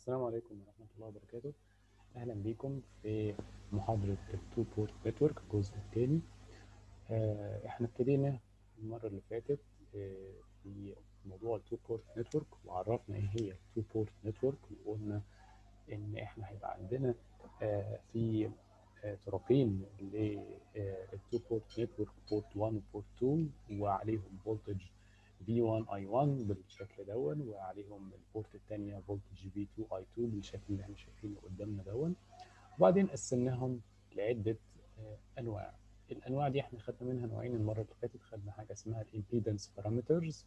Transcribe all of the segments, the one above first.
السلام عليكم ورحمة الله وبركاته أهلا بكم في محاضرة التو بورت نتورك الجزء الثاني آه، احنا ابتدينا المرة اللي فاتت آه، في موضوع التو بورت نتورك وعرفنا ايه هي التو بورت نتورك وقلنا ان احنا هيبقى عندنا آه، في آه، طرفين للتو بورت نتورك بورت 1 وبورت 2 وعليهم فولتج V1 I1 بالشكل دون وعليهم البورت الثانيه فولتج V2 I2 بالشكل اللي احنا شايفينه قدامنا دون وبعدين قسمناهم لعده آه، انواع الانواع دي احنا خدنا منها نوعين المره اللي فاتت خدنا حاجه اسمها الامبيدنس بارامترز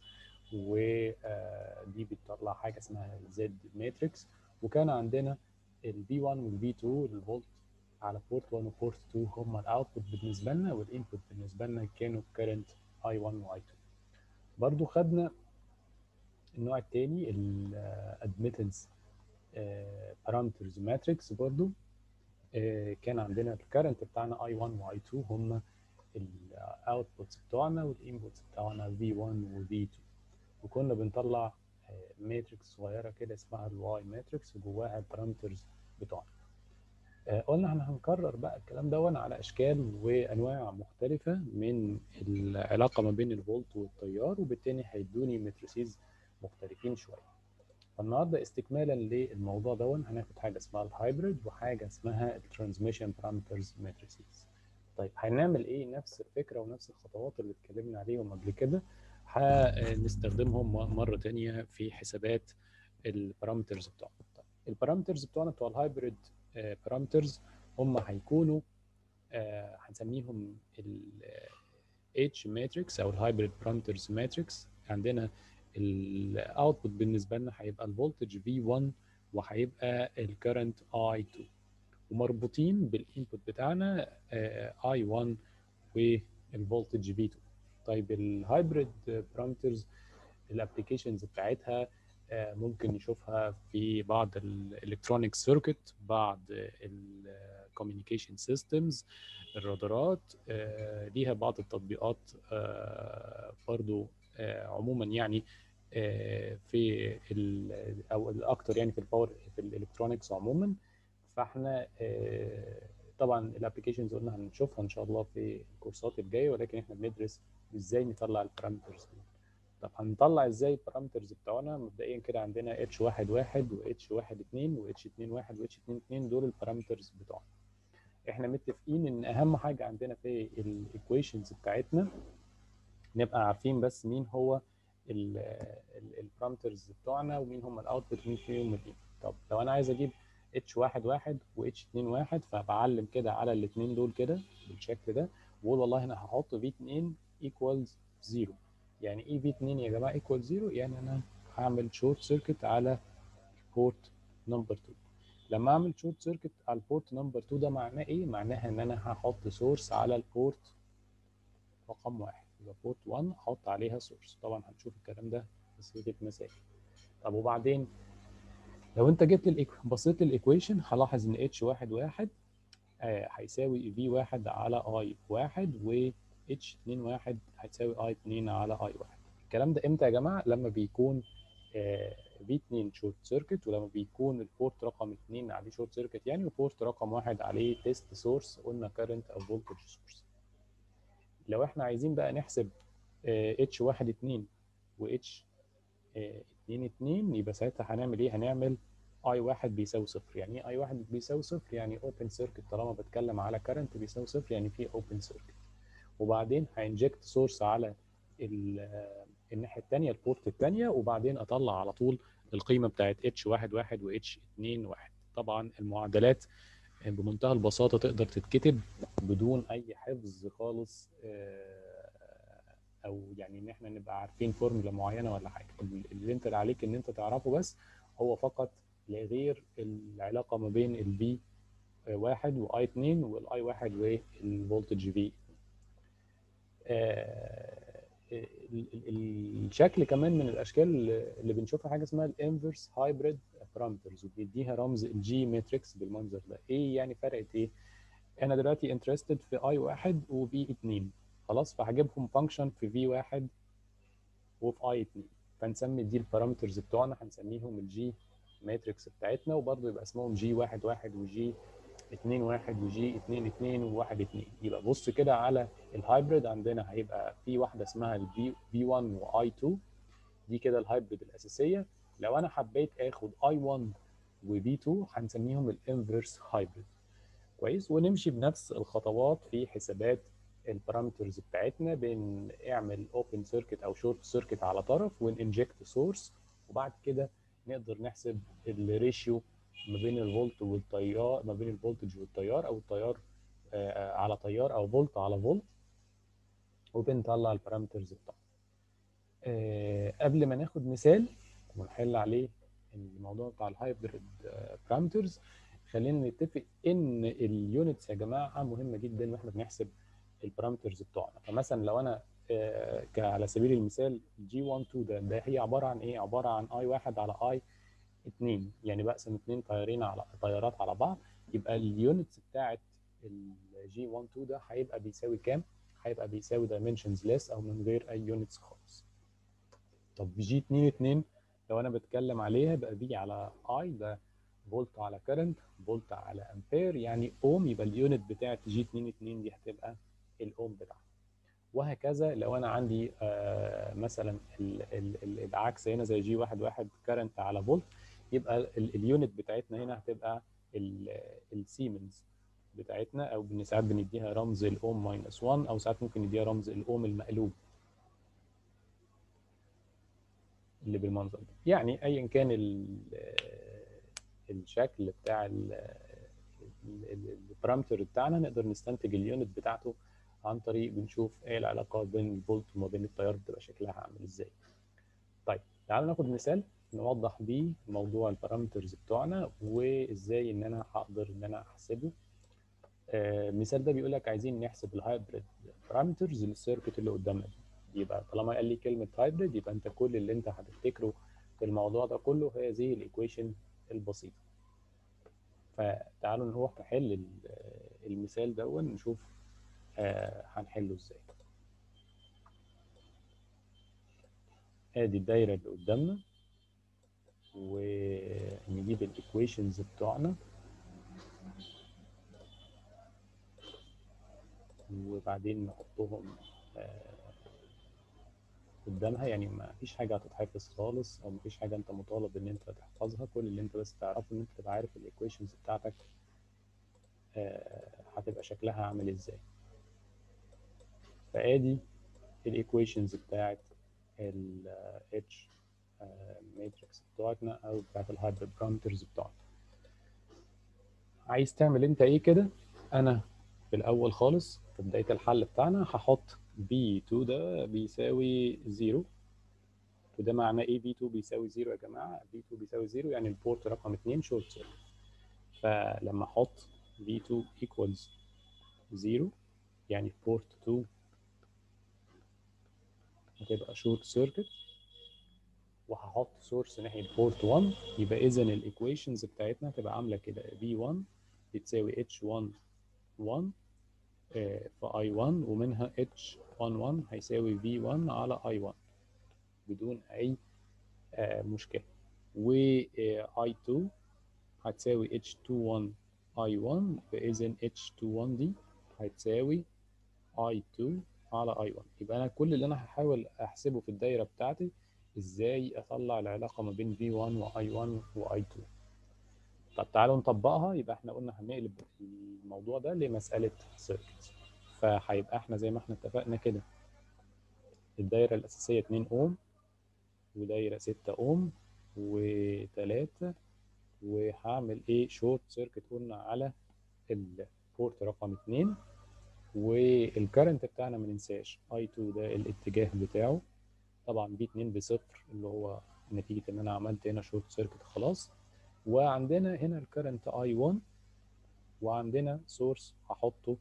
ودي بتطلع حاجه اسمها الزد ماتريكس وكان عندنا ال V1 وال V2 الفولت على بورت 1 وبورت 2 هم الاوتبوت بالنسبه لنا والانبوت بالنسبه لنا كانوا كارنت I1 و I2 برضو خدنا النوع الثاني الادميتنس بارامترز ماتريكس برضو آه، كان عندنا الكرنت بتاعنا I1 و I2 هم الاوتبوتس بتوعنا والانبوتس بتوعنا V1 و V2 وكنا بنطلع ماتريكس صغيره كده اسمها الواي ماتريكس وجواها البارامترز بتوعنا آه، قلنا احنا هنكرر بقى الكلام دون على اشكال وانواع مختلفه من العلاقه ما بين الفولت والتيار وبالتالي هيدوني ماتريسيز مختلفين شويه فالنهارده استكمالا للموضوع دون هناخد حاجه اسمها الهايبريد وحاجه اسمها الترانسميشن بارامترز ماتريسيز طيب هنعمل ايه نفس الفكره ونفس الخطوات اللي اتكلمنا عليهم قبل كده هنستخدمهم مره تانية في حسابات البارامترز بتوعنا طيب البارامترز بتوعنا بتوع الهايبريد بارامترز هم هيكونوا آه، هنسميهم ال H ماتريكس او الهايبريد بارامترز ماتريكس عندنا الاوتبوت بالنسبه لنا هيبقى الفولتج V1 وهيبقى الكرنت I2 ومربوطين بالانبوت بتاعنا آه، I1 والفولتج V2 طيب الهايبريد بارامترز الابلكيشنز بتاعتها آه، ممكن نشوفها في بعض الالكترونيك سيركت بعض الكوميونيكيشن سيستمز الرادارات آه، ليها بعض التطبيقات آه، برضو عموما يعني في ال او الاكثر يعني في الباور في الالكترونيكس عموما فاحنا طبعا الابلكيشنز قلنا هنشوفها ان شاء الله في الكورسات الجايه ولكن احنا بندرس ازاي نطلع البارامترز دي طب هنطلع ازاي البارامترز بتوعنا مبدئيا كده عندنا اتش واحد واحد واتش واحد اتنين واتش اتنين واحد واتش اتنين اتنين دول البارامترز بتوعنا احنا متفقين ان اهم حاجه عندنا في الايكويشنز بتاعتنا نبقى عارفين بس مين هو البارامترز بتوعنا ومين هم الاوتبوت ومين فيهم الانبوت طب لو انا عايز اجيب اتش واحد واحد واتش اتنين واحد فبعلم كده على الاثنين دول كده بالشكل ده واقول والله انا هحط في 2 ايكوالز زيرو يعني اي في 2 يا جماعه ايكوال زيرو يعني انا هعمل شورت سيركت على البورت نمبر 2 لما اعمل شورت سيركت على البورت نمبر 2 ده معناه ايه؟ معناها ان انا هحط سورس على البورت رقم واحد يبقى بورت 1 احط عليها سورس طبعا هنشوف الكلام ده في صيغه مسائل طب وبعدين لو انت جبت الإيكو... بصيت للايكويشن هلاحظ ان اتش واحد واحد آه هيساوي في واحد على اي واحد و اتش 2 1 هتساوي اي 2 على اي 1 الكلام ده امتى يا جماعه لما بيكون في 2 شورت سيركت ولما بيكون البورت رقم 2 عليه شورت سيركت يعني وبورت رقم 1 عليه تيست سورس قلنا كارنت او فولتج سورس لو احنا عايزين بقى نحسب اتش 1 2 و اتش 2 2 يبقى ساعتها هنعمل ايه هنعمل اي 1 بيساوي صفر يعني ايه اي 1 بيساوي صفر يعني اوبن سيركت طالما بتكلم على كارنت بيساوي صفر يعني في اوبن سيركت وبعدين هانجكت سورس على الناحيه الثانيه البورت الثانيه وبعدين اطلع على طول القيمه بتاعت اتش 1 1 و اتش 2 1 طبعا المعادلات بمنتهى البساطه تقدر تتكتب بدون اي حفظ خالص او يعني ان احنا نبقى عارفين فورمولا معينه ولا حاجه اللي انت عليك ان انت تعرفه بس هو فقط لغير العلاقه ما بين الفي 1 واي 2 والاي 1 والفولتج في الشكل كمان من الاشكال اللي بنشوفها حاجه اسمها الانفرس هايبريد بارامترز وبيديها رمز الجي ماتريكس بالمنظر ده ايه يعني فرقت ايه انا دلوقتي انترستد في اي واحد وفي 2 خلاص فهجيبهم فانكشن في في واحد وفي اي 2 فنسمي دي البارامترز بتوعنا هنسميهم الجي ماتريكس بتاعتنا وبرضه يبقى اسمهم جي واحد واحد وجي 2 1 وجي 2 2 و1 2 يبقى بص كده على الهايبريد عندنا هيبقى في واحده اسمها البي بي 1 واي 2 دي كده الهايبريد الاساسيه لو انا حبيت اخد اي 1 وبي 2 هنسميهم الانفرس هايبريد كويس ونمشي بنفس الخطوات في حسابات البارامترز بتاعتنا بنعمل اوبن سيركت او شورت سيركت على طرف وننجكت سورس وبعد كده نقدر نحسب الريشيو ما بين الفولت والتيار ما بين الفولتج والتيار او التيار آه على تيار او فولت على فولت وبنطلع البارامترز بتاعته آه قبل ما ناخد مثال ونحل عليه الموضوع بتاع الهايبريد بارامترز خلينا نتفق ان اليونتس يا جماعه مهمه جدا واحنا بنحسب البارامترز بتوعنا فمثلا لو انا آه على سبيل المثال جي 1 2 ده ده هي عباره عن ايه عباره عن اي 1 على اي 2 يعني بقسم اثنين طيارين على طيارات على بعض يبقى اليونتس بتاعت الجي 1 2 ده هيبقى بيساوي كام هيبقى بيساوي دايمنشنز ليس او من غير اي يونتس خالص طب جي 2 2 لو انا بتكلم عليها يبقى في على اي ده فولت على كرنت فولت على امبير يعني اوم يبقى اليونت بتاعت جي 2 2 دي هتبقى الاوم بتاعها وهكذا لو انا عندي آه مثلا ال ال ال العكس هنا زي جي 1 1 كرنت على فولت يبقى اليونت بتاعتنا هنا هتبقى السيمنز بتاعتنا او ساعات بنديها رمز الاوم ماينس 1 او ساعات ممكن نديها رمز الاوم المقلوب اللي بالمنظر ده يعني ايا كان الشكل بتاع البارامتر بتاعنا نقدر نستنتج اليونت بتاعته عن طريق بنشوف ايه العلاقه بين الفولت وما بين التيار بتبقى شكلها عامل ازاي طيب تعالوا ناخد مثال نوضح بيه موضوع البارامترز بتوعنا وازاي ان انا هقدر ان انا احسبه آه المثال ده بيقول لك عايزين نحسب الهايبريد بارامترز للسيركت اللي قدامنا دي يبقى طالما قال لي كلمه هايبريد يبقى انت كل اللي انت هتفتكره في الموضوع ده كله هي زي الايكويشن البسيطه فتعالوا نروح نحل المثال ده نشوف آه هنحله ازاي ادي الدايره اللي قدامنا ونجيب الايكويشنز بتوعنا وبعدين نحطهم آه قدامها يعني ما فيش حاجه هتتحفظ خالص او ما فيش حاجه انت مطالب ان انت تحفظها كل اللي انت بس تعرفه ان انت تبقى عارف الايكويشنز بتاعتك آه هتبقى شكلها عامل ازاي فادي الايكويشنز بتاعت ال اتش ماتريكس بتوعتنا او بتاعت الهايبريد بارامترز بتوعتنا عايز تعمل انت ايه كده انا في الاول خالص في بدايه الحل بتاعنا هحط B2 ده بيساوي 0 وده معناه ايه B2 بيساوي 0 يا جماعه B2 بيساوي 0 يعني البورت رقم 2 شورت سيركت فلما احط B2 equals 0 يعني بورت 2 هتبقى شورت سيركت وهحط سورس ناحيه بورت 1 يبقى اذا الايكويشنز بتاعتنا هتبقى عامله كده V1 بتساوي H1 1 في I1 ومنها H11 هيساوي V1 على I1 بدون أي مشكلة و I2 هتساوي H21 I1 فإذا H21 دي هتساوي I2 على I1 يبقى أنا كل اللي أنا هحاول أحسبه في الدايرة بتاعتي إزاي أطلع العلاقة ما بين V1 و I1 و I2 طب تعالوا نطبقها يبقى احنا قلنا هنقلب الموضوع ده لمسألة سيركت فهيبقى احنا زي ما احنا اتفقنا كده الدايرة الأساسية 2 أوم ودايرة 6 أوم و3 وهعمل ايه شورت سيركت قلنا على البورت رقم 2 والكرنت بتاعنا ما ننساش I2 ده الاتجاه بتاعه طبعا B2 بصفر اللي هو نتيجة ان انا عملت هنا شورت سيركت خلاص وعندنا هنا الكرنت I1 وعندنا سورس هحطه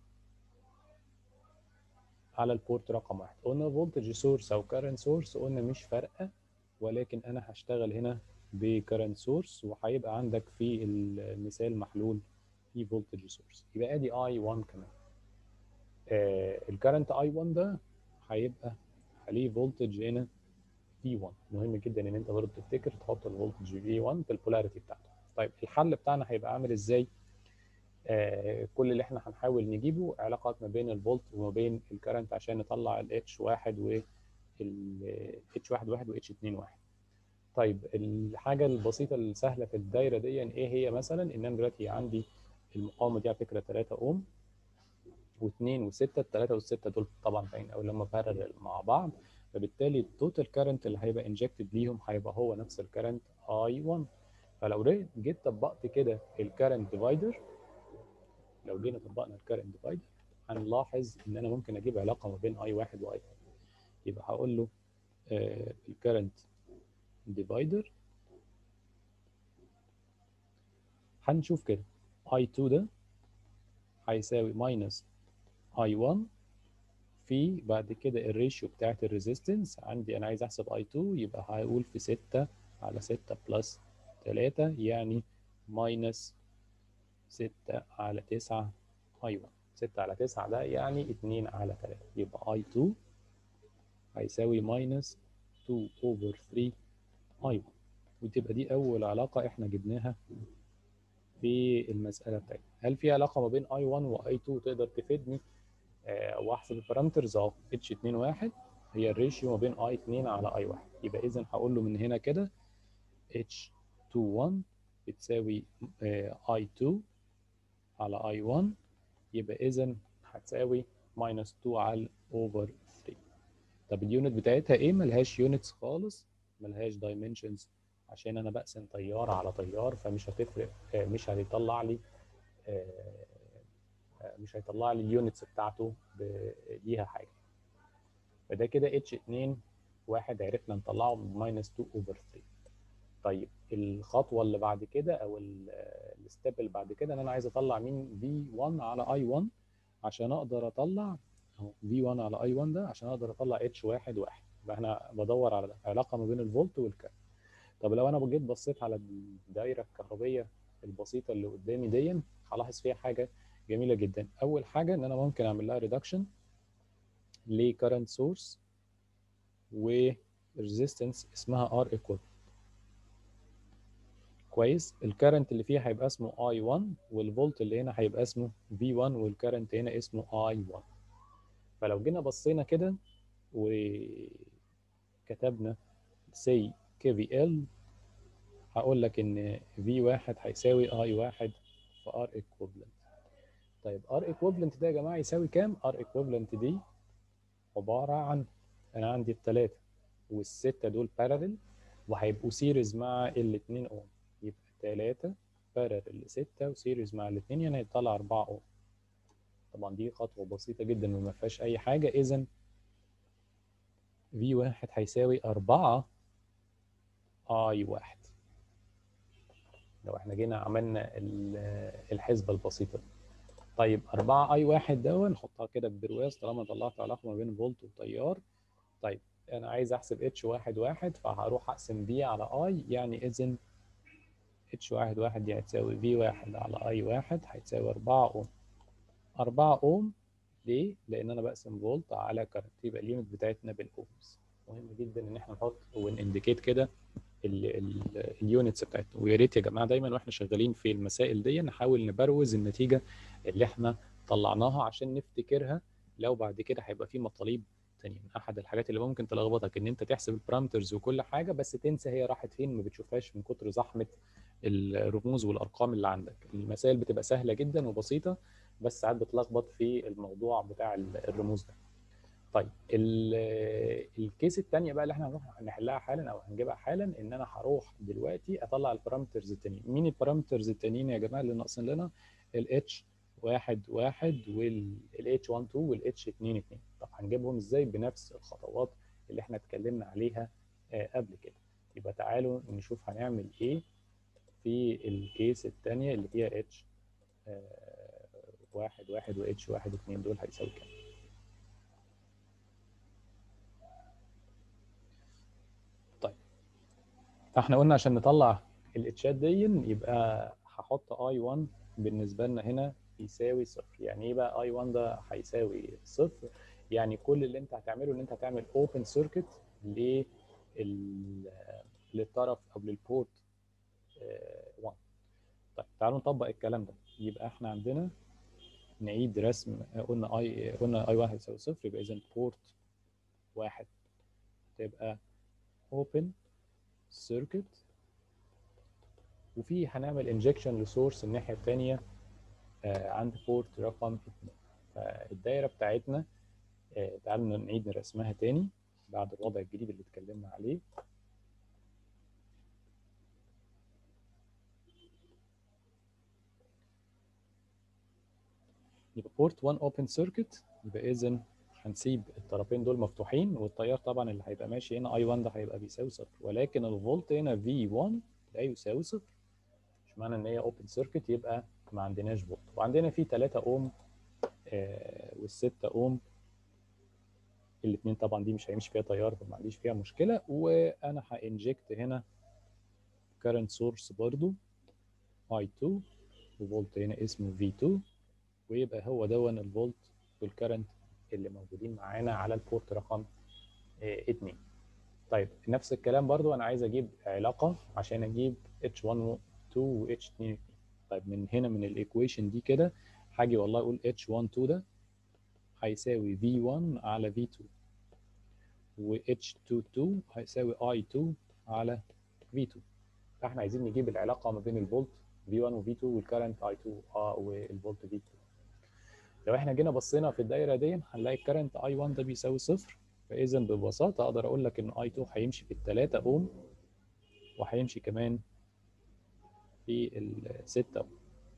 على البورت رقم واحد قلنا فولتج سورس او كرنت سورس قلنا مش فارقه ولكن انا هشتغل هنا بكرنت سورس وهيبقى عندك في المثال محلول في فولتج سورس يبقى ادي I1 كمان آه الكرنت I1 ده هيبقى عليه فولتج هنا V1 مهم جدا ان انت برضه تفتكر تحط الفولتج V1 في البولاريتي بتاعته طيب الحل بتاعنا هيبقى عامل ازاي آه كل اللي احنا هنحاول نجيبه علاقات ما بين الفولت وما بين الكرنت عشان نطلع ال H1 وال H11 و H21 طيب الحاجه البسيطه السهله في الدايره دي ايه هي مثلا ان انا دلوقتي عندي المقاومه دي على فكره 3 اوم و2 و6 الثلاثه والسته دول طبعا باين او لما بارلل مع بعض فبالتالي التوتال كارنت اللي هيبقى انجكتد ليهم هيبقى هو نفس الكارنت I1 فلو جيت طبقت كده الكارنت ديفايدر لو جينا طبقنا الكارنت ديفايدر هنلاحظ ان انا ممكن اجيب علاقه ما بين I1 و I2 يبقى هقول له آه الكارنت ديفايدر هنشوف كده I2 ده هيساوي ماينس I1 في بعد كده الريشيو بتاعت الريزيستنس عندي انا عايز احسب I2 يبقى هقول في 6 على 6 بلس 3 يعني ماينس 6 على 9 I1 6 على 9 ده يعني 2 على 3 يبقى I2 هيساوي ماينس 2 over 3 I1 وتبقى دي أول علاقة إحنا جبناها في المسألة بتاعتنا هل في علاقة ما بين I1 و I2 تقدر تفيدني آه وأحسب البارامترز أه H21 هي الريشيو ما بين I2 على I1 يبقى إذا هقول له من هنا كده H21 بتساوي آه I2 على I1 يبقى إذا هتساوي ماينس 2 على over 3 طب اليونت بتاعتها إيه؟ ملهاش يونتس خالص ملهاش دايمنشنز عشان انا بقسم طيار على طيار فمش هتفرق مش هيطلع لي مش هيطلع لي اليونتس بتاعته ليها حاجه فده كده اتش 2 واحد عرفنا نطلعه ماينس 2 اوفر 3 طيب الخطوه اللي بعد كده او الستيب اللي بعد كده ان انا عايز اطلع مين في 1 على اي 1 عشان اقدر اطلع اهو في 1 على اي 1 ده عشان اقدر اطلع اتش 1 1 يبقى انا بدور على علاقه ما بين الفولت والكارنت طب لو انا جيت بصيت على الدايره الكهربيه البسيطه اللي قدامي دي هلاحظ فيها حاجه جميله جدا اول حاجه ان انا ممكن اعمل لها ريدكشن لكرنت سورس وريزيستنس اسمها ار ايكوال كويس الكرنت اللي فيها هيبقى اسمه I1 والفولت اللي هنا هيبقى اسمه V1 والكرنت هنا اسمه I1 فلو جينا بصينا كده وكتبنا say KVL هقول لك ان V1 هيساوي I1 في R equivalent طيب R equivalent ده يا جماعه يساوي كام؟ R equivalent دي عباره عن انا عندي الثلاثه والسته دول بارالل وهيبقوا سيريز مع الاثنين اوم يبقى 3 بارالل 6 وسيريز مع الاثنين يعني هيطلع 4 اوم طبعا دي خطوه بسيطه جدا وما فيهاش اي حاجه اذا في واحد هيساوي 4 اي واحد لو احنا جينا عملنا الحسبه البسيطه دي طيب 4 اي واحد ده نحطها كده ببرواز طالما طلعت علاقه ما بين فولت وتيار طيب انا عايز احسب اتش واحد واحد فهروح اقسم بي على اي يعني اذا اتش واحد واحد دي هتساوي في واحد على اي واحد هتساوي 4 اوم 4 اوم ليه؟ لان انا بقسم فولت على كارنت يبقى الليمت بتاعتنا بالاومز مهم جدا ان احنا نحط وننديكيت كده اليونتس بتاعتنا ويا ريت يا جماعه دايما واحنا شغالين في المسائل دي نحاول نبروز النتيجه اللي احنا طلعناها عشان نفتكرها لو بعد كده هيبقى في مطالب تانية من احد الحاجات اللي ممكن تلخبطك ان انت تحسب البارامترز وكل حاجه بس تنسى هي راحت فين ما بتشوفهاش من كتر زحمه الرموز والارقام اللي عندك المسائل بتبقى سهله جدا وبسيطه بس ساعات بتلخبط في الموضوع بتاع الرموز ده طيب الكيس الثانيه بقى اللي احنا هنروح نحلها حالا او هنجيبها حالا ان انا هروح دلوقتي اطلع البارامترز التانيين مين البارامترز التانيين يا جماعه اللي ناقصين لنا الاتش واحد واحد والاتش 1 2 والاتش 2 2 طب هنجيبهم ازاي بنفس الخطوات اللي احنا اتكلمنا عليها قبل كده يبقى تعالوا نشوف هنعمل ايه في الكيس الثانيه اللي هي اتش واحد واحد واتش واحد اتنين دول هيساوي كام طيب فاحنا قلنا عشان نطلع الاتشات دي يبقى هحط اي 1 بالنسبه لنا هنا يساوي صفر يعني ايه بقى اي 1 ده هيساوي صفر يعني كل اللي انت هتعمله ان انت هتعمل اوبن سيركت للطرف او للبورت 1 طيب تعالوا نطبق الكلام ده يبقى احنا عندنا نعيد رسم قلنا اي قلنا اي واحد يساوي صفر يبقى اذا بورت واحد تبقى open circuit وفي هنعمل انجكشن لسورس الناحيه الثانيه آه عند بورت رقم 2 فالدايره بتاعتنا آه تعالوا نعيد رسمها تاني بعد الوضع الجديد اللي اتكلمنا عليه يبقى بورت 1 اوبن سيركت يبقى اذا هنسيب الطرفين دول مفتوحين والتيار طبعا اللي هيبقى ماشي هنا اي 1 ده هيبقى بيساوي صفر ولكن الفولت هنا في 1 لا يساوي صفر مش معنى ان هي اوبن سيركت يبقى ما عندناش فولت وعندنا في 3 اوم آه وال6 اوم الاثنين طبعا دي مش هيمشي فيها تيار فما عنديش فيها مشكله وانا هانجكت هنا كارنت سورس برضو I2 وفولت هنا اسمه V2 ويبقى هو دون الفولت والكرنت اللي موجودين معانا على البورت رقم 2 طيب نفس الكلام برضو انا عايز اجيب علاقه عشان اجيب H12 و H22 طيب من هنا من الايكويشن دي كده هاجي والله اقول H12 ده هيساوي V1 على V2 و H22 هيساوي I2 على V2 فاحنا عايزين نجيب العلاقه ما بين الفولت V1 و V2 والكرنت I2 اه والفولت V2 لو احنا جينا بصينا في الدايره دي هنلاقي الكرنت I1 ده بيساوي صفر فاذا ببساطه اقدر اقول لك ان I2 هيمشي في الثلاثة اوم وهيمشي كمان في الستة اوم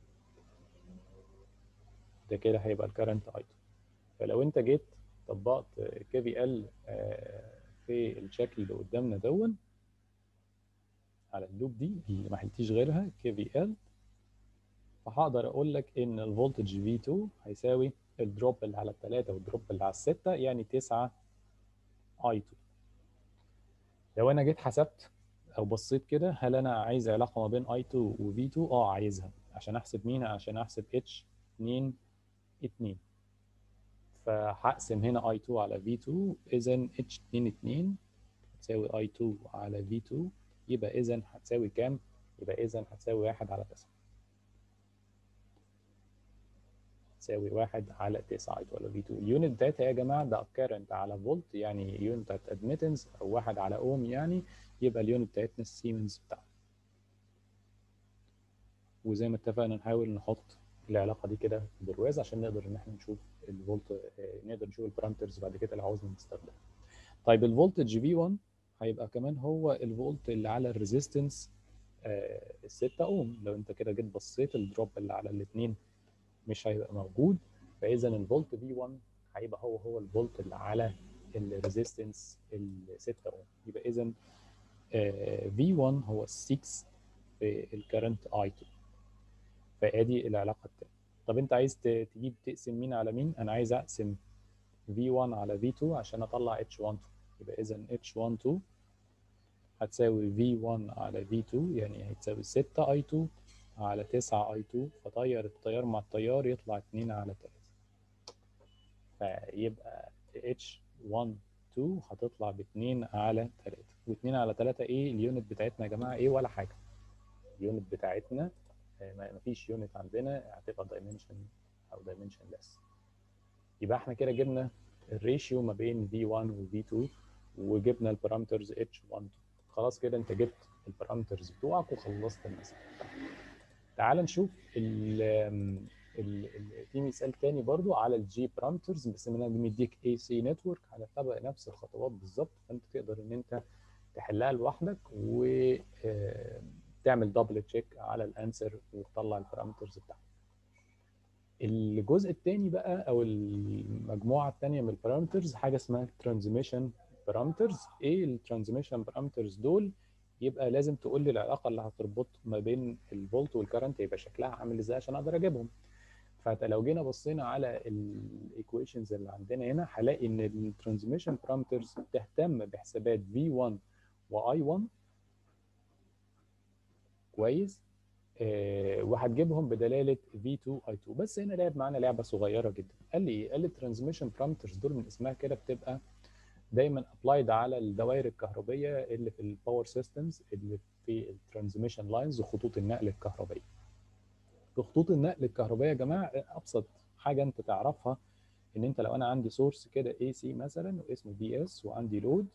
ده كده هيبقى الكرنت I2 فلو انت جيت طبقت كي في ال في الشكل اللي قدامنا دون على اللوب دي اللي ما حلتيش غيرها كي في ال فهقدر اقول لك ان الفولتج V2 هيساوي الدروب اللي على الثلاثة والدروب اللي على الستة يعني 9 I2 لو انا جيت حسبت او بصيت كده هل انا عايز علاقة ما بين I2 و V2 اه عايزها عشان احسب مين عشان احسب H2 2 فهقسم هنا I2 على V2 اذا H2 2 هتساوي I2 على V2 يبقى اذا هتساوي كام يبقى اذا هتساوي 1 على 9 تساوي 1 على 9 I2 على V2 اليونت داتا يا جماعه ده كارنت على فولت يعني يونت بتاعت ادميتنس او 1 على اوم يعني يبقى اليونت بتاعتنا السيمنز بتاعنا وزي ما اتفقنا نحاول نحط العلاقه دي كده برواز عشان نقدر ان احنا نشوف الفولت نقدر نشوف البارامترز بعد كده لو عاوزنا نستخدمها طيب الفولتج V1 هيبقى كمان هو الفولت اللي على الريزيستنس ال 6 اوم لو انت كده جيت بصيت الدروب اللي على الاثنين مش هيبقى موجود فاذا الفولت V1 هيبقى هو هو الفولت اللي على الريزيستنس ال 6 اوم يبقى اذا V1 هو 6 في الكرنت I2 فادي العلاقه الثانيه طب انت عايز تجيب تقسم مين على مين انا عايز اقسم V1 على V2 عشان اطلع H12 يبقى اذا H12 هتساوي V1 على V2 يعني هتساوي 6 I2 على 9 I2 فطير التيار مع التيار يطلع 2 على 3 فيبقى H12 هتطلع ب 2 على 3 و2 على 3 ايه اليونت بتاعتنا يا جماعه ايه ولا حاجه اليونت بتاعتنا ما فيش يونت عندنا هتبقى دايمنشن او دايمنشن ليس يبقى احنا كده جبنا الريشيو ما بين V1 و V2 وجبنا البارامترز H12 خلاص كده انت جبت البارامترز بتوعك وخلصت المسألة تعال نشوف ال ال في مثال تاني برضو على الجي بارامترز بس انا مديك اي سي نتورك هنتبع نفس الخطوات بالظبط فانت تقدر ان انت تحلها لوحدك وتعمل دبل تشيك على الانسر وتطلع البارامترز بتاعتك الجزء الثاني بقى او المجموعه الثانيه من البارامترز حاجه اسمها ترانزميشن بارامترز ايه الترانزميشن بارامترز دول يبقى لازم تقول لي العلاقه اللي هتربط ما بين الفولت والكرنت يبقى شكلها عامل ازاي عشان اقدر اجيبهم فلو جينا بصينا على الايكويشنز اللي عندنا هنا هلاقي ان الترانزميشن بارامترز تهتم بحسابات V1 و I1 كويس آه وهتجيبهم بدلاله V2 I2 بس هنا لعب معانا لعبه صغيره جدا قال لي ايه قال لي الترانزميشن بارامترز دول من اسمها كده بتبقى دايما ابلايد على الدوائر الكهربيه اللي في الباور سيستمز اللي في الترانسميشن لاينز وخطوط النقل الكهربائيه في خطوط النقل الكهربائيه يا جماعه ابسط حاجه انت تعرفها ان انت لو انا عندي سورس كده اي سي مثلا واسمه بي اس وعندي لود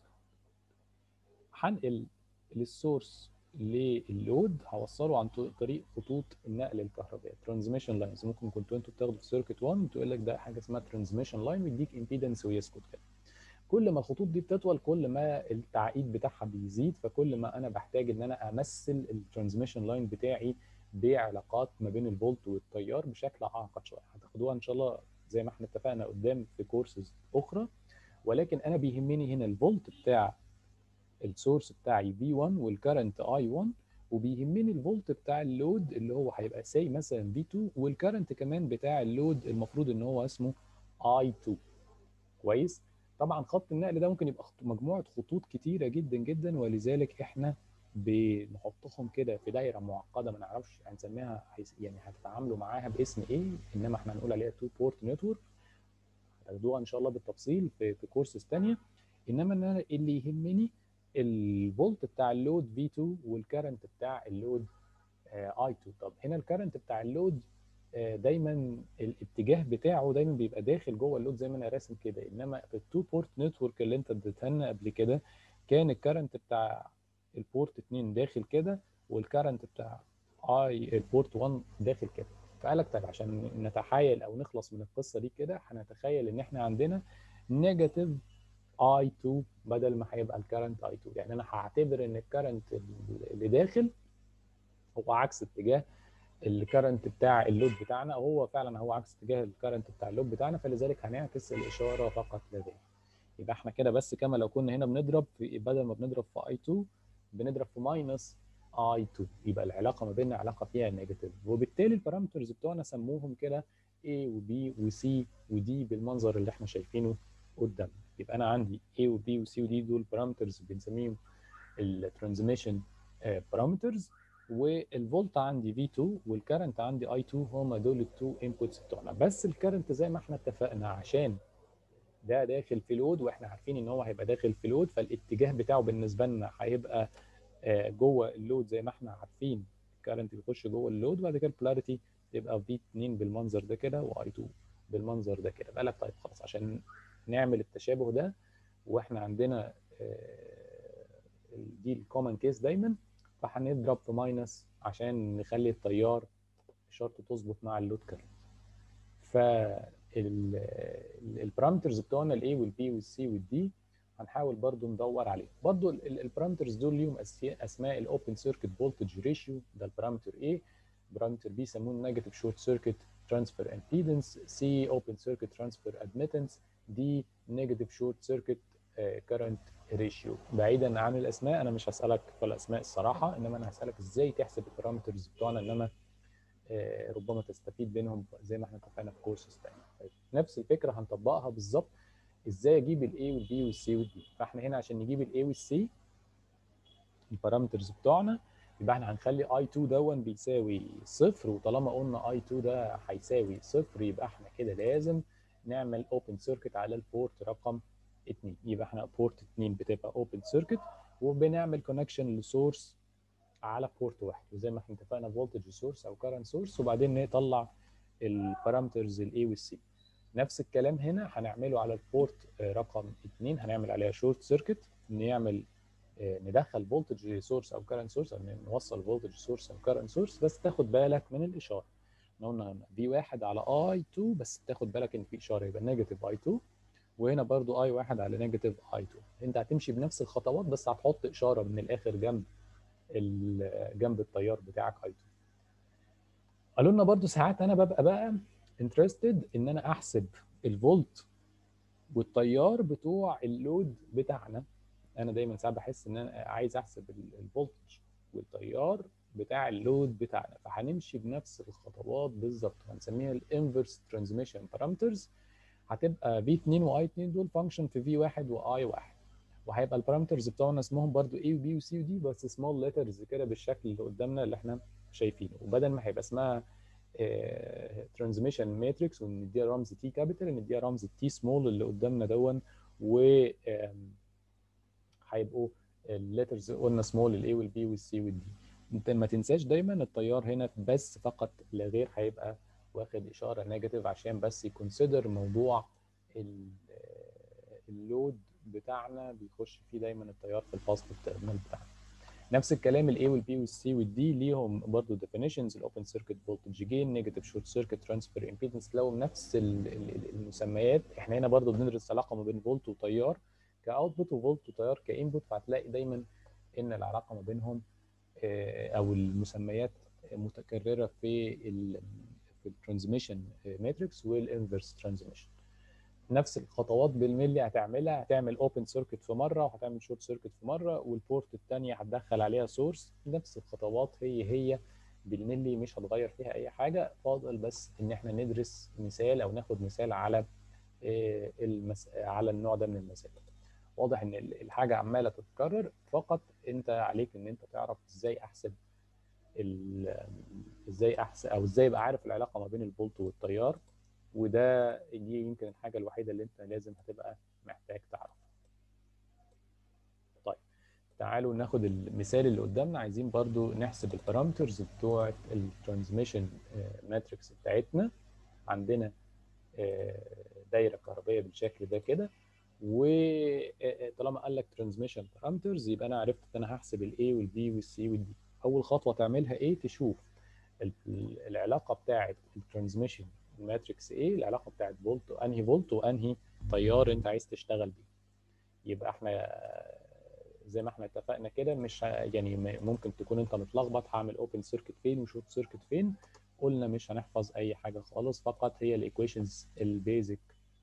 هنقل للسورس للود هوصله عن طريق خطوط النقل الكهربائي ترانسميشن لاينز ممكن كنتوا انتوا بتاخدوا في سيركت 1 تقول لك ده حاجه اسمها ترانسميشن لاين ويديك امبيدنس ويسكت كده كل ما الخطوط دي بتطول كل ما التعقيد بتاعها بيزيد فكل ما انا بحتاج ان انا امثل الترانسميشن لاين بتاعي بعلاقات ما بين الفولت والتيار بشكل اعقد شويه هتاخدوها ان شاء الله زي ما احنا اتفقنا قدام في كورسز اخرى ولكن انا بيهمني هنا الفولت بتاع السورس بتاعي V1 والكرنت I1 وبيهمني الفولت بتاع اللود اللي هو هيبقى سي مثلا V2 والكرنت كمان بتاع اللود المفروض ان هو اسمه I2 كويس طبعا خط النقل ده ممكن يبقى مجموعه خطوط كتيره جدا جدا ولذلك احنا بنحطهم كده في دايره معقده ما نعرفش هنسميها يعني هتتعاملوا معاها باسم ايه انما احنا هنقول عليها تو بورت نتورك هتاخدوها ان شاء الله بالتفصيل في في كورسز ثانيه انما ان انا اللي يهمني الفولت بتاع اللود V2 والكرنت بتاع اللود I2 طب هنا الكرنت بتاع اللود دايما الاتجاه بتاعه دايما بيبقى داخل جوه اللود زي ما انا راسم كده انما في التو بورت نتورك اللي انت اديتها لنا قبل كده كان الكرنت بتاع البورت 2 داخل كده والكرنت بتاع اي البورت 1 داخل كده فقال لك طيب عشان نتحايل او نخلص من القصه دي كده هنتخيل ان احنا عندنا نيجاتيف I2 بدل ما هيبقى الكرنت I2 يعني انا هعتبر ان الكرنت اللي داخل هو عكس اتجاه الكرنت بتاع اللود بتاعنا وهو فعلا هو عكس اتجاه الكرنت بتاع اللود بتاعنا فلذلك هنعكس الاشاره فقط لا غير يبقى احنا كده بس كما لو كنا هنا بنضرب في بدل ما بنضرب في I2 بنضرب في ماينس I2 يبقى العلاقه ما بيننا علاقه فيها نيجاتيف وبالتالي البارامترز بتوعنا سموهم كده A و B و C و D بالمنظر اللي احنا شايفينه قدامنا يبقى انا عندي A و B و C و D دول بارامترز بنسميهم الترانزميشن بارامترز والفولت عندي V2 والكرنت عندي I2 هما دول التو انبوتس بتوعنا بس الكرنت زي ما احنا اتفقنا عشان ده داخل في لود واحنا عارفين ان هو هيبقى داخل في لود فالاتجاه بتاعه بالنسبه لنا هيبقى جوه اللود زي ما احنا عارفين الكرنت بيخش جوه اللود وبعد كده البولاريتي تبقى V2 بالمنظر ده كده واي2 بالمنظر ده كده بقى لك طيب خلاص عشان نعمل التشابه ده واحنا عندنا دي الكومن كيس دايما فهنضرب في ماينس عشان نخلي التيار اشارته تظبط مع اللود كارنت ف البارامترز بتوعنا الاي والبي والسي والدي هنحاول برضو ندور عليه برضو البارامترز دول ليهم اسماء الاوبن سيركت فولتج ريشيو ده البارامتر A بارامتر B يسموه نيجاتيف شورت سيركت ترانسفير امبيدنس سي اوبن سيركت ترانسفير ادميتنس دي نيجاتيف شورت سيركت كرنت ريشيو بعيدا عن الاسماء انا مش هسالك في الاسماء الصراحه انما انا هسالك ازاي تحسب البارامترز بتوعنا انما ربما تستفيد منهم زي ما احنا اتفقنا في كورسز ثانيه طيب نفس الفكره هنطبقها بالظبط ازاي اجيب الاي والبي والسي والدي فاحنا هنا عشان نجيب الاي والسي البارامترز بتوعنا يبقى احنا هنخلي اي 2 دون بيساوي صفر وطالما قلنا اي 2 ده هيساوي صفر يبقى احنا كده لازم نعمل اوبن سيركت على البورت رقم 2 يبقى احنا بورت 2 بتبقى اوبن سيركت وبنعمل كونكشن لسورس على بورت واحد وزي ما احنا اتفقنا فولتج سورس او كارنت سورس وبعدين نطلع البارامترز الاي والسي نفس الكلام هنا هنعمله على البورت رقم 2 هنعمل عليها شورت سيركت نعمل ندخل فولتج سورس او كارنت سورس او نوصل فولتج سورس او كارنت سورس بس تاخد بالك من الاشاره احنا قلنا في 1 على اي 2 بس تاخد بالك ان في اشاره يبقى نيجاتيف اي 2 وهنا برضو اي 1 على نيجاتيف اي 2 انت هتمشي بنفس الخطوات بس هتحط اشاره من الاخر جنب جنب التيار بتاعك اي 2 قالوا لنا برضو ساعات انا ببقى بقى انترستد ان انا احسب الفولت والتيار بتوع اللود بتاعنا انا دايما ساعات بحس ان انا عايز احسب الفولتج والتيار بتاع اللود بتاعنا فهنمشي بنفس الخطوات بالظبط هنسميها الانفرس ترانزميشن بارامترز هتبقى في 2 واي 2 دول فانكشن في في 1 واي 1 وهيبقى البارامترز بتوعنا اسمهم برضو A وB وC ودي بس سمول ليترز كده بالشكل اللي قدامنا اللي احنا شايفينه وبدل ما هيبقى اسمها ترانزميشن ماتريكس ونديها رمز تي كابيتال نديها رمز تي سمول اللي قدامنا دون و هيبقوا الليترز قلنا سمول الاي والبي والسي والدي انت ما تنساش دايما التيار هنا بس فقط لا غير هيبقى واخد اشاره نيجاتيف عشان بس يكونسيدر موضوع اللود بتاعنا بيخش فيه دايما التيار في الفاست التيرمينال بتاعنا نفس الكلام الاي والبي والسي والدي ليهم برضه ديفينيشنز الاوبن سيركت فولتج جين نيجاتيف شورت سيركت ترانسفير امبيدنس لو نفس المسميات احنا هنا برضه بندرس علاقه ما بين فولت وتيار كاوتبوت وفولت وتيار كانبوت فهتلاقي دايما ان العلاقه ما بينهم او المسميات متكرره في ال في الترانزميشن ماتريكس والانفرس ترانزميشن نفس الخطوات بالملي هتعملها هتعمل اوبن سيركت في مره وهتعمل شورت سيركت في مره والبورت الثانيه هتدخل عليها سورس نفس الخطوات هي هي بالملي مش هتغير فيها اي حاجه فاضل بس ان احنا ندرس مثال او ناخد مثال على المس... على النوع ده من المسائل واضح ان الحاجه عماله تتكرر فقط انت عليك ان انت تعرف ازاي احسب ازاي احسب او ازاي ابقى عارف العلاقه ما بين الفولت والتيار وده دي يمكن الحاجه الوحيده اللي انت لازم هتبقى محتاج تعرفها طيب تعالوا ناخد المثال اللي قدامنا عايزين برضو نحسب البارامترز بتوع الترانسميشن ماتريكس بتاعتنا عندنا دايره كهربائيه بالشكل ده كده وطالما قال لك ترانسميشن بارامترز يبقى انا عرفت ان انا هحسب الاي والبي والسي والدي اول خطوه تعملها ايه تشوف العلاقه بتاعه الترانسميشن الماتريكس ايه العلاقه بتاعت فولت انهي فولت وانهي تيار انت عايز تشتغل بيه يبقى احنا زي ما احنا اتفقنا كده مش يعني ممكن تكون انت متلخبط هعمل اوبن سيركت فين وشورت سيركت فين قلنا مش هنحفظ اي حاجه خالص فقط هي الايكويشنز البيزك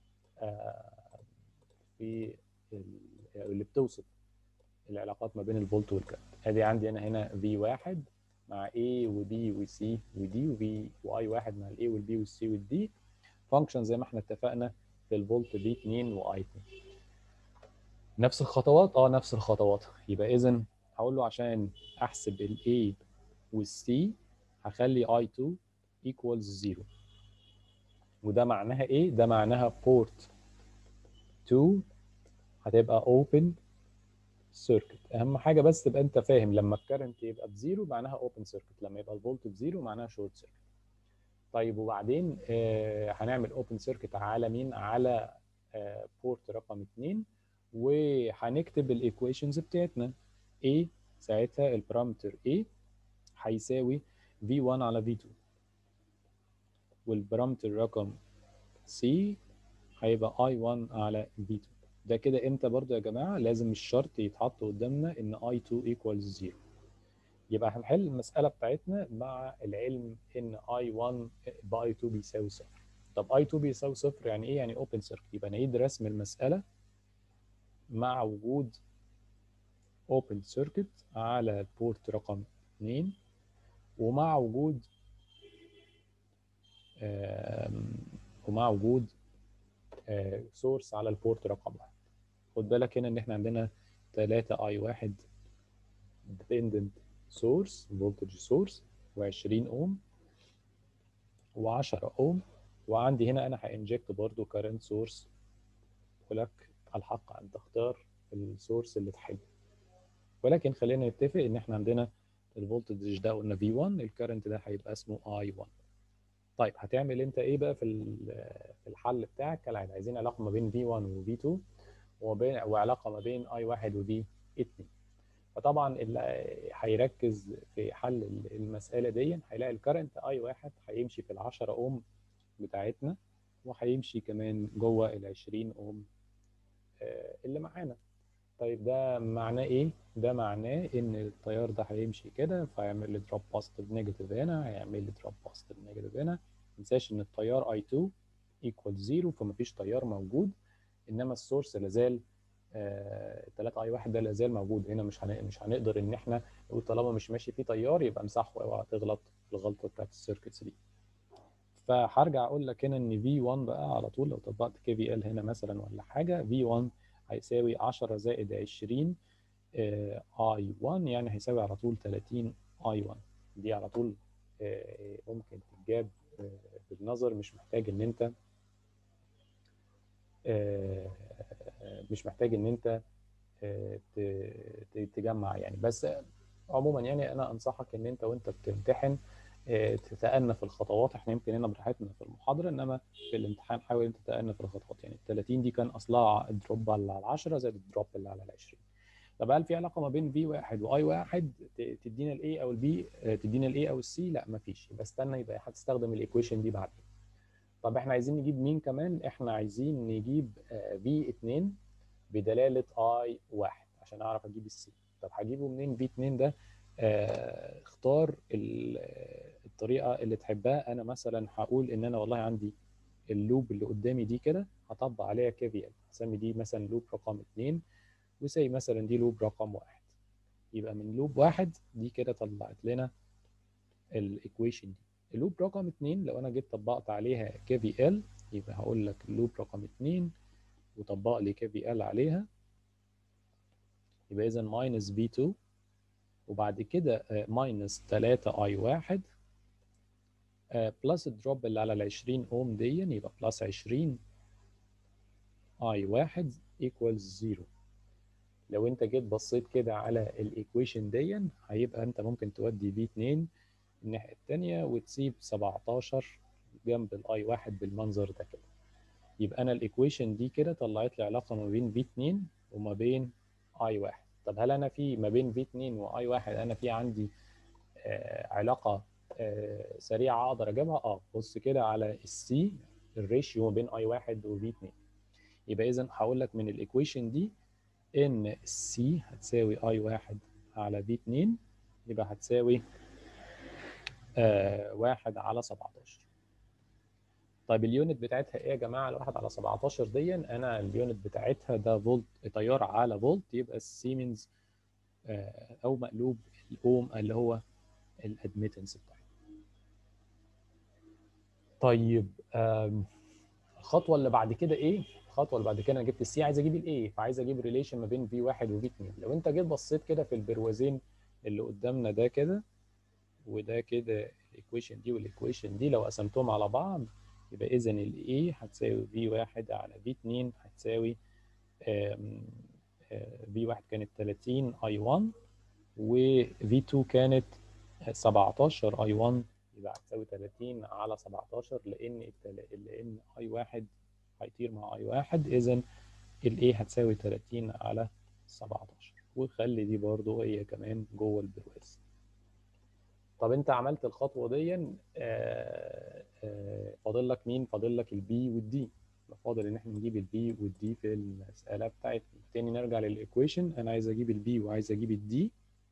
في اللي بتوصف العلاقات ما بين الفولت والكرنت ادي عندي انا هنا في واحد مع A و B و C و D و V و I واحد مع ال A وال B وال C وال D فانكشن زي ما احنا اتفقنا للفولت V2 و I2 نفس الخطوات اه نفس الخطوات يبقى اذا هقول له عشان احسب ال A وال C هخلي I2 equals 0 وده معناها ايه؟ ده معناها بورت 2 هتبقى open سيركت اهم حاجه بس تبقى انت فاهم لما الكرنت يبقى بزيرو معناها اوبن سيركت لما يبقى الفولت بزيرو معناها شورت سيركت طيب وبعدين آه هنعمل اوبن سيركت على مين على آه بورت رقم 2 وهنكتب الايكويشنز بتاعتنا A ساعتها البارامتر A هيساوي V1 على V2 والبارامتر رقم C هيبقى I1 على V2 ده كده امتى برضو يا جماعه لازم الشرط يتحط قدامنا ان I2 equals 0 يبقى هنحل المساله بتاعتنا مع العلم ان I1 ب I2 بيساوي صفر طب I2 بيساوي صفر يعني ايه يعني اوبن سيركت يبقى نعيد رسم المساله مع وجود اوبن سيركت على البورت رقم 2 ومع وجود ومع وجود سورس على البورت رقم 1 خد بالك هنا ان احنا عندنا 3 اي 1 ديبندنت سورس فولتج سورس و20 اوم و10 اوم وعندي هنا انا هانجكت برضو كارنت سورس ولك الحق ان تختار السورس اللي تحبه ولكن خلينا نتفق ان احنا عندنا الفولتج ده قلنا V1 الكارنت ده هيبقى اسمه I1 طيب هتعمل انت ايه بقى في في الحل بتاعك كالعاده عايزين علاقه ما بين V1 و V2 وبين وعلاقه ما بين I1 و V2 فطبعا اللي هيركز في حل المساله دي هيلاقي الكرنت I1 هيمشي في ال 10 اوم بتاعتنا وهيمشي كمان جوه ال 20 اوم اللي معانا طيب ده معناه ايه؟ ده معناه ان التيار ده هيمشي كده فهيعمل لي دروب بوزيتيف نيجاتيف هنا هيعمل لي دروب بوزيتيف نيجاتيف هنا ما تنساش ان التيار I2 ايكوال 0 فمفيش تيار موجود انما السورس لازال آه 3 اي 1 ده لازال موجود هنا مش هن... مش هنقدر ان احنا نقول طالما مش ماشي فيه تيار يبقى امسحه اوعى تغلط الغلطه بتاعت السيركتس دي فهرجع اقول لك هنا ان V1 بقى على طول لو طبقت كي في ال هنا مثلا ولا حاجه V1 هيساوي 10 زائد 20 اي 1 يعني هيساوي على طول 30 اي 1 دي على طول آه ممكن تتجاب آه بالنظر مش محتاج ان انت آه مش محتاج ان انت آه، ت- ت- تجمع يعني بس عموما يعني انا انصحك ان انت وانت بتمتحن آه، تتأنى في الخطوات احنا يمكن هنا براحتنا في المحاضره انما في الامتحان حاول انت تتأنى في الخطوات يعني ال 30 دي كان اصلها الدروب على 10 زائد الدروب اللي على ال 20 طب هل في علاقه ما بين في واحد واي واحد ت- تدينا الاي او البي تدينا الاي او السي لا مفيش يبقى استنى يبقى هتستخدم الايكويشن دي بعدين طب احنا عايزين نجيب مين كمان احنا عايزين نجيب في 2 بدلاله اي 1 عشان اعرف اجيب السي طب هجيبه منين في 2 ده آه، اختار ال- الطريقه اللي تحبها انا مثلا هقول ان انا والله عندي اللوب اللي قدامي دي كده هطبق عليها كي في ال هسمي دي مثلا لوب رقم 2 وسي مثلا دي لوب رقم 1 يبقى من لوب واحد دي كده طلعت لنا الايكويشن دي اللوب رقم 2 لو انا جيت طبقت عليها كي في ال يبقى هقول لك اللوب رقم 2 وطبق لي كي في ال عليها يبقى اذا ماينس في 2 وبعد كده ماينس 3 اي 1 بلس الدروب اللي على ال 20 اوم دي يبقى بلس 20 اي 1 ايكوالز 0 لو انت جيت بصيت كده على الايكويشن دي هيبقى انت ممكن تودي في 2 الناحيه الثانيه وتسيب 17 جنب الاي 1 بالمنظر ده كده يبقى انا الايكويشن دي كده طلعت لي علاقه ما بين في 2 وما بين اي 1 طب هل انا في ما بين في 2 واي 1 انا في عندي آه علاقه آه سريعه اقدر اجيبها اه بص كده على السي الريشيو ما بين اي 1 وفي 2 يبقى اذا هقول لك من الايكويشن دي ان السي هتساوي اي 1 على في 2 يبقى هتساوي آه 1 على 17 طيب اليونت بتاعتها ايه يا جماعه الواحد على 17 دي انا اليونت بتاعتها ده فولت تيار على فولت يبقى السيمنز آه او مقلوب الاوم اللي هو الادميتنس بتاعتها طيب آم، الخطوه اللي بعد كده ايه الخطوه اللي بعد كده انا جبت السي عايز اجيب الايه فعايز اجيب ريليشن ما بين في 1 وفي 2 لو انت جيت بصيت كده في البروازين اللي قدامنا ده كده وده كده الايكويشن دي والايكويشن دي لو قسمتهم على بعض يبقى اذا الاي هتساوي في 1 على في 2 هتساوي في 1 كانت 30 اي 1 وفي 2 كانت 17 اي 1 يبقى هتساوي 30 على 17 لان التل- لان اي 1 هيطير مع اي 1 اذا الاي هتساوي 30 على 17 وخلي دي برضو هي كمان جوه البرواز طب انت عملت الخطوه دي آه، آه، فاضل لك مين فاضل لك البي والدي فاضل ان احنا نجيب البي والدي في المساله بتاعتنا تاني نرجع للايكويشن انا عايز اجيب البي وعايز اجيب الدي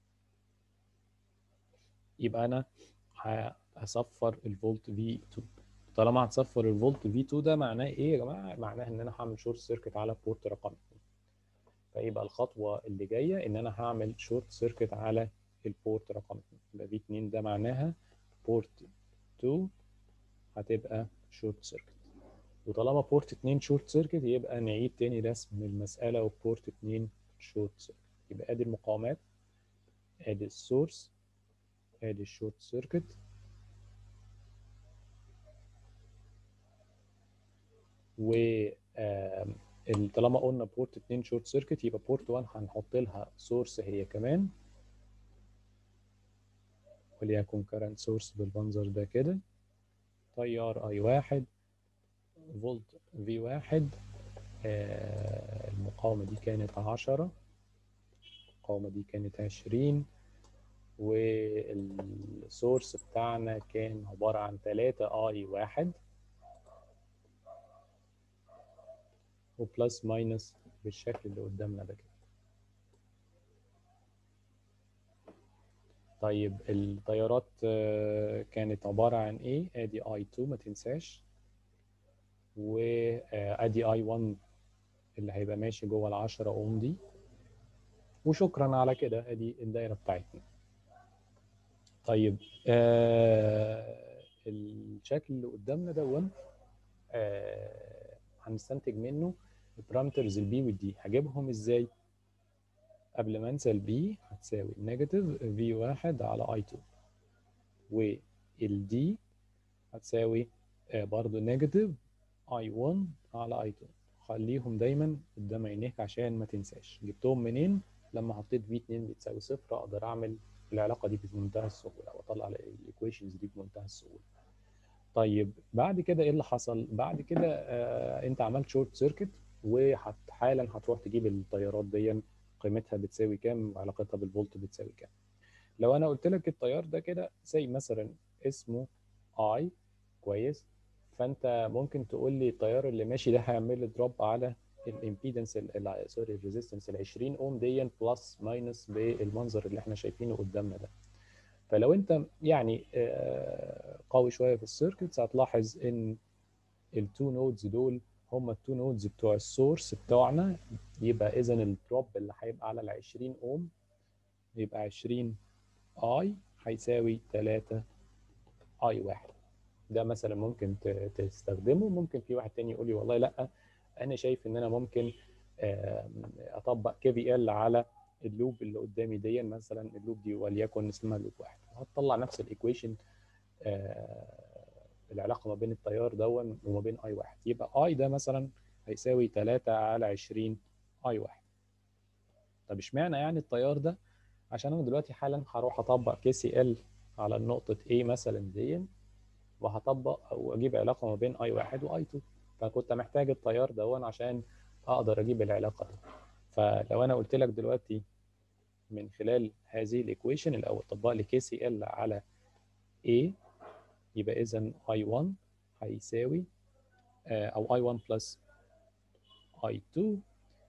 يبقى انا ه- هصفر الفولت في 2 طالما هتصفر الفولت في 2 ده معناه ايه يا جماعه معناه ان انا هعمل شورت سيركت على بورت رقم 2 فيبقى الخطوه اللي جايه ان انا هعمل شورت سيركت على البورت رقم 2 يبقى في 2 ده معناها بورت 2 هتبقى شورت سيركت وطالما بورت 2 شورت سيركت يبقى نعيد تاني رسم المساله وبورت 2 شورت سيركت يبقى ادي المقاومات ادي السورس ادي الشورت سيركت و آم، ال- طالما قلنا بورت 2 شورت سيركت يبقى بورت 1 هنحط لها سورس هي كمان وليكن كارنت سورس بالمنظر ده كده تيار اي واحد فولت في واحد آه، المقاومة دي كانت عشرة المقاومة دي كانت عشرين والسورس بتاعنا كان عبارة عن تلاتة اي واحد وبلس ماينس بالشكل اللي قدامنا ده كده طيب التيارات آه، كانت عبارة عن ايه؟ ادي اي 2 ما تنساش وادي اي 1 اللي هيبقى ماشي جوه ال 10 اوم دي وشكرا على كده ادي الدايره بتاعتنا طيب آه الشكل اللي قدامنا دون آه هنستنتج منه البارامترز البي والدي هجيبهم ازاي قبل ما انسى البي هتساوي نيجاتيف في واحد على اي 2 والدي هتساوي آه برضو نيجاتيف اي 1 على اي 2 خليهم دايما قدام عينيك عشان ما تنساش جبتهم منين لما حطيت في 2 بتساوي صفر اقدر اعمل العلاقه دي بمنتهى السهوله واطلع الايكويشنز دي بمنتهى السهوله طيب بعد كده ايه اللي حصل بعد كده آه انت عملت شورت سيركت وحالا هتروح تجيب التيارات دي قيمتها بتساوي كام وعلاقتها بالفولت بتساوي كام لو انا قلت لك التيار ده كده زي مثلا اسمه اي كويس فانت ممكن تقول لي التيار اللي ماشي ده هيعمل لي دروب على الامبيدنس سوري الريزيستنس ال 20 اوم دي بلس ماينس بالمنظر اللي احنا شايفينه قدامنا ده فلو انت يعني قوي شويه في السيركتس هتلاحظ ان التو نودز دول هم التو نودز بتوع السورس بتوعنا يبقى اذا الدروب اللي هيبقى على ال 20 اوم يبقى 20 اي هيساوي 3 اي واحد ده مثلا ممكن تستخدمه ممكن في واحد تاني يقول لي والله لا انا شايف ان انا ممكن اطبق كي في ال على اللوب اللي قدامي دي مثلا اللوب دي وليكن اسمها لوب واحد هتطلع نفس الايكويشن العلاقه ما بين التيار دون وما بين اي واحد يبقى اي ده مثلا هيساوي 3 على 20 اي واحد طب اشمعنى يعني التيار ده عشان انا دلوقتي حالا هروح اطبق كي سي ال على النقطه A مثلا دي وهطبق او اجيب علاقه ما بين اي واحد واي 2 فكنت محتاج التيار دون عشان اقدر اجيب العلاقه دي فلو انا قلت لك دلوقتي من خلال هذه الايكويشن الاول طبق لي كي سي ال على A يبقى اذا اي 1 هيساوي او اي 1 بلس اي 2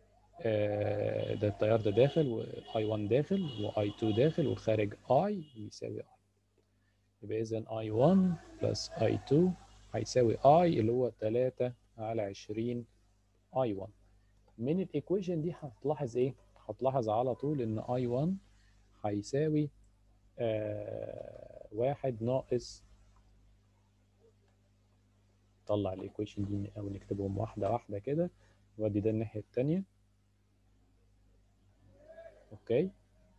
ده التيار ده داخل واي 1 داخل واي 2 داخل والخارج اي يساوي اي يبقى اذا اي 1 بلس اي 2 هيساوي اي اللي هو 3 على 20 اي 1 من الايكويشن دي هتلاحظ ايه؟ هتلاحظ على طول ان اي 1 هيساوي آه واحد ناقص طلع الايكويشن دي او نكتبهم واحده واحده كده وادي ده الناحيه الثانيه اوكي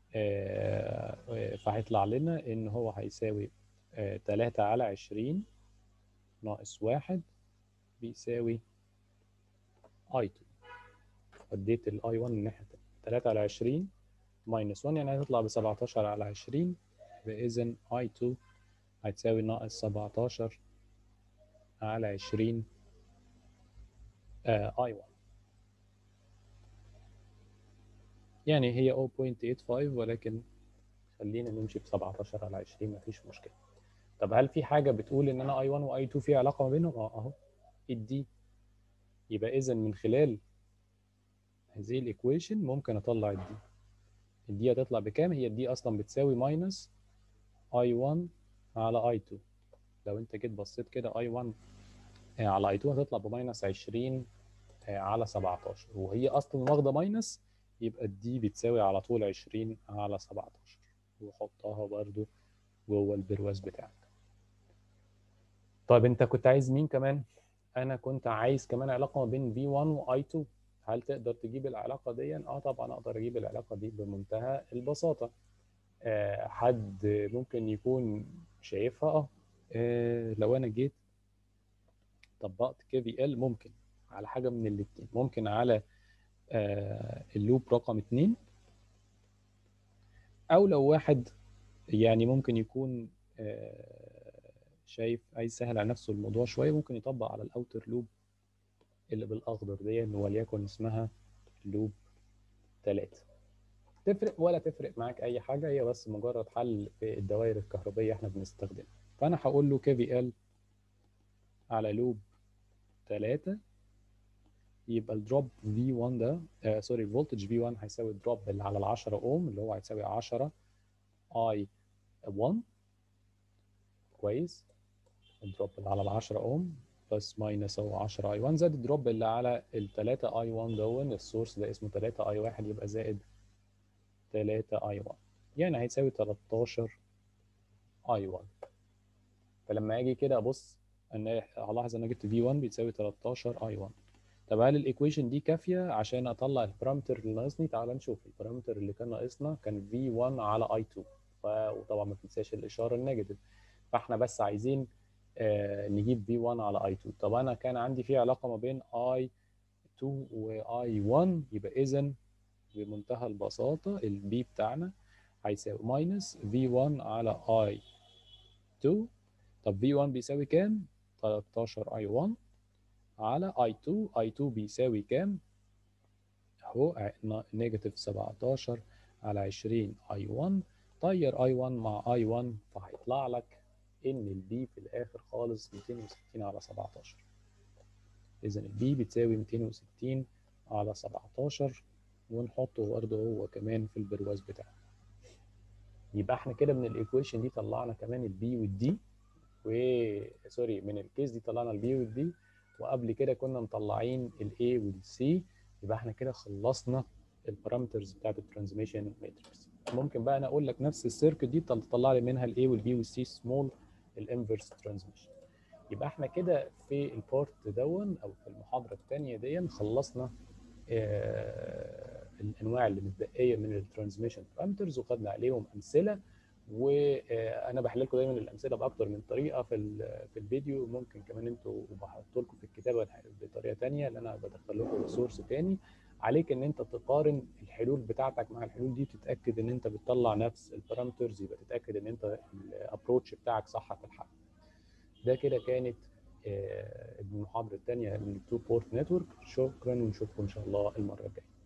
آه فهيطلع لنا ان هو هيساوي آه 3 على 20 ناقص واحد بيساوي اي 2 وديت الاي 1 الناحيه الثانيه 3 على 20 ماينس 1 يعني هتطلع ب 17 على 20 فاذا اي 2 هتساوي ناقص 17 على 20 اي 1 يعني هي 0.85 ولكن خلينا نمشي ب 17 على 20 مفيش مشكله طب هل في حاجه بتقول ان انا اي 1 واي 2 في علاقه ما بينهم اه اهو الدي يبقى اذا من خلال هذه الايكويشن ممكن اطلع الدي الدي هتطلع بكام هي الدي اصلا بتساوي ماينس اي 1 على اي 2 لو انت جيت بصيت كده اي 1 على اي 2 هتطلع بماينس 20 على 17 وهي اصلا واخده ماينس يبقى الدي بتساوي على طول 20 على 17 وحطها برضو جوه البرواز بتاعك طيب انت كنت عايز مين كمان انا كنت عايز كمان علاقه ما بين V1 و I2 هل تقدر تجيب العلاقه دي اه طبعا اقدر اجيب العلاقه دي بمنتهى البساطه آه حد ممكن يكون شايفها اه آه لو انا جيت طبقت كي في ال ممكن على حاجه من الاثنين ممكن على آه اللوب رقم 2 او لو واحد يعني ممكن يكون آه شايف عايز يسهل على نفسه الموضوع شويه ممكن يطبق على الاوتر لوب اللي بالاخضر دي وليكن اسمها لوب 3 تفرق ولا تفرق معاك اي حاجه هي بس مجرد حل في الدوائر الكهربيه احنا بنستخدمها فانا هقول له كي في ال على لوب 3 يبقى الدروب V1 ده آه سوري الفولتج V1 هيساوي الدروب اللي على ال 10 اوم اللي هو هيساوي 10 I 1 كويس الدروب اللي على ال 10 اوم بلس ماينس اهو 10 اي 1 زائد الدروب اللي على ال 3 اي 1 دون السورس ده اسمه 3 اي 1 يبقى زائد 3 اي 1 يعني هيساوي 13 اي 1 فلما اجي كده ابص ان هلاحظ ان انا جبت في 1 بتساوي 13 اي 1 طب هل الايكويشن دي كافيه عشان اطلع البارامتر اللي ناقصني تعال نشوف البارامتر اللي كان ناقصنا كان في 1 على اي 2 وطبعا ما تنساش الاشاره النيجاتيف فاحنا بس عايزين آه نجيب في 1 على اي 2 طب انا كان عندي في علاقه ما بين اي 2 واي 1 يبقى اذا بمنتهى البساطه البي بتاعنا هيساوي ماينس في 1 على اي 2 طب في 1 بيساوي كام 13 اي 1 على اي 2 اي 2 بيساوي كام اهو نيجاتيف 17 على 20 اي 1 طير اي 1 مع اي 1 فهيطلع لك ان البي في الاخر خالص 260 على 17 اذا البي بتساوي 260 على 17 ونحطه برضه هو كمان في البرواز بتاعنا يبقى احنا كده من الايكويشن دي طلعنا كمان البي والدي و سوري من الكيس دي طلعنا البي والدي وقبل كده كنا مطلعين الاي والسي يبقى احنا كده خلصنا البارامترز بتاعت الترانزميشن ماتريكس ممكن بقى انا اقول لك نفس السيركت دي تطلع لي منها الاي والبي والسي سمول الانفرس ترانزميشن يبقى احنا كده في البارت دون او في المحاضره الثانيه دي خلصنا آه الانواع اللي متبقيه من الترانزميشن بارامترز وخدنا عليهم امثله وانا بحل لكم دايما الامثله باكتر من طريقه في في الفيديو ممكن كمان انتوا بحط لكم في الكتابه بطريقه ثانيه اللي انا بدخل لكم سورس ثاني عليك ان انت تقارن الحلول بتاعتك مع الحلول دي تتاكد ان انت بتطلع نفس البارامترز يبقى تتاكد ان انت الابروتش بتاعك صح في الحل ده كده كانت المحاضره الثانيه من التو بورت نتورك شكرا ونشوفكم ان شاء الله المره الجايه